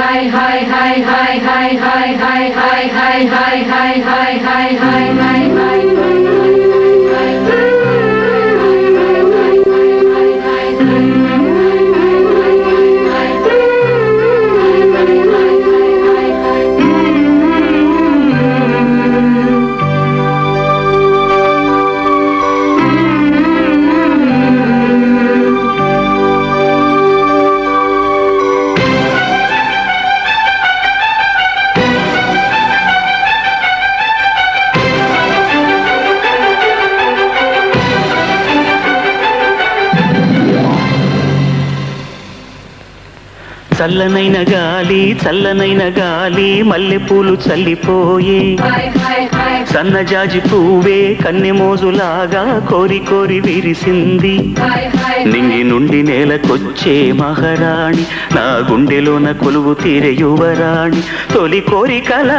చల్లనైన గాలి చల్లనైన గాలి మల్లెపూలు చల్లిపోయే సన్నజాజి పువ్వే కన్నెమోజులాగా కోరి కోరి విరిసింది నింగి నుండి నేలకొచ్చే మహారాణి నా గుండెలోన కొలువు తీరే యువరాణి తొలి కోరికలా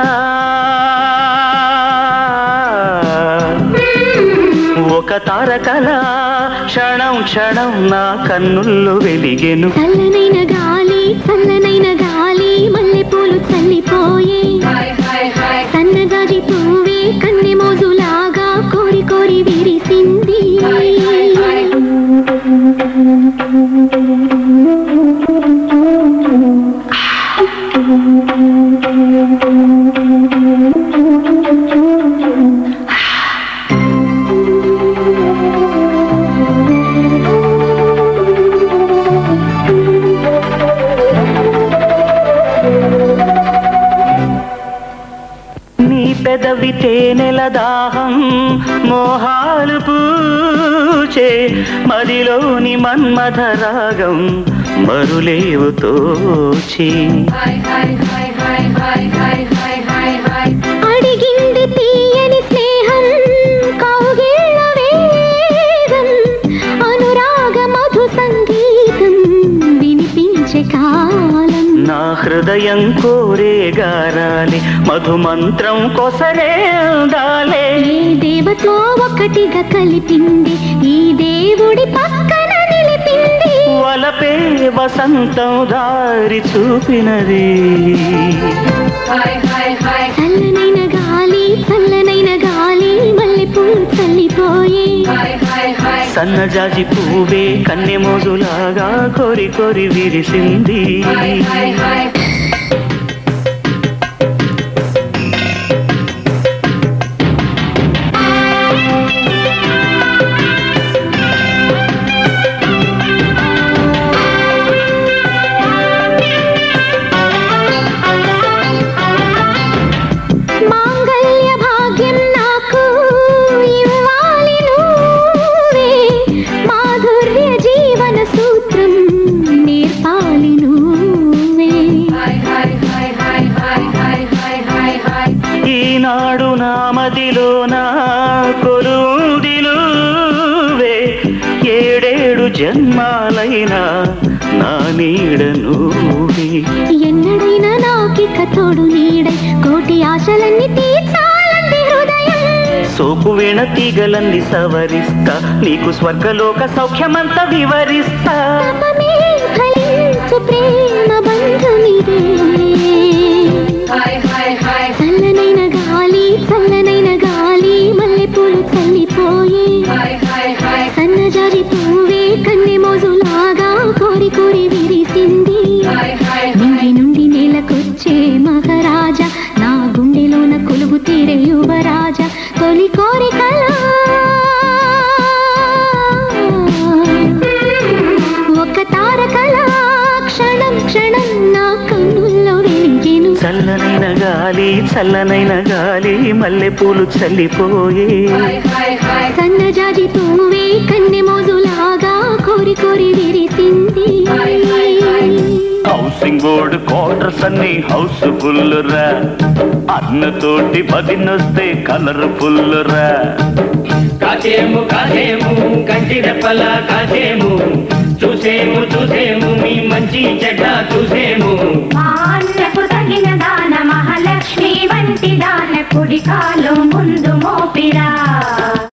ఒక తారకలా క్షణం క్షణం నా కన్నుల్లో వెలిగెను చల్లనైన గాలి చల్లనైన గాలి మల్లెపూలు చల్లిపోయే సన్నజాజి పువ్వే కన్నె మోజులాగా కోరి కోరి విరిసింది నీ పెదవి తేనెల దాహం మోహాలు పూచే మదిలోని మన్మథ రాగం మరులేవు తోచి అడిగింది తీయని స్నేహం కౌగిళ్ళ వేగం అనురాగ మధు సంగీతం వినిపించే కాలం నా హృదయం కోరే గారాలి మధుమంత్రం కొసరే దాలే ఏ దేవతో ఒకటిగా కలిపింది ఈ దేవుడి పక్కన నిలిపింది వలపే వసంతం దారి చూపినది చల్లనైన గాలి చల్లనైన గాలి మల్లెపూలు చల్లిపోయే సన్నజాజి పువ్వే కన్నెమోజులాగా కోరి కోరి విరిసింది మాంగళ్య భాగ్యం నాకు ఇవ్వాలి నువ్వే మాధుర్య జీవన సూత్రం నేర్పాలి నువ్వే ఈనాడు నా మదిలో నా కొలువుడి నువ్వే ఏడేడు జన్మాలైనా నా నీడ నువ్వే ఎన్నడైనా నాకిక తోడు నీడై కోటి ఆశలన్నీ తీర్చాలంది హృదయం సోపు వీణ తీగలన్నీ సవరిస్తా నీకు స్వర్గలోక సౌఖ్యమంతా వివరిస్తా తపమే ఫలించు ప్రేమ బంధమిదే చల్లనైన గాలి చల్లనైన గాలి మల్లెపూలు చల్లిపోయే సన్నజాజి పువ్వే కన్నె మోజులాగా కోరి కోరి విరిసింది నింగి నుండి నేలకొచ్చే మహారాజా నా గుండెలోన కొలువు తీరే యువరాజా తొలి కోరికలా ఒక తారకలా క్షణం క్షణం నా కన్నుల్లో వెలిగెను చల్లనైన గాలి చల్లనైన గాలి మల్లెపూలు చల్లిపోయే సన్నజాజి పువ్వే కన్నె మోజులాగా కోరి కోరి విరిసింది హౌసింగ్ బోర్డు క్వార్టర్స్ అన్ని హౌస్ ఫుల్ రా అన్నతోటి పదినొస్తే కలర్ ఫుల్ రా కాసేము కాసేము కంటి రెప్పల కాసేము చూసేము చూసేము మీ మంచి చెడ్డ చూసేము అన్నకు తగిన దాన మహాలక్ష్మి వంటి దాన కుడి కాలు ముందు మోపిరా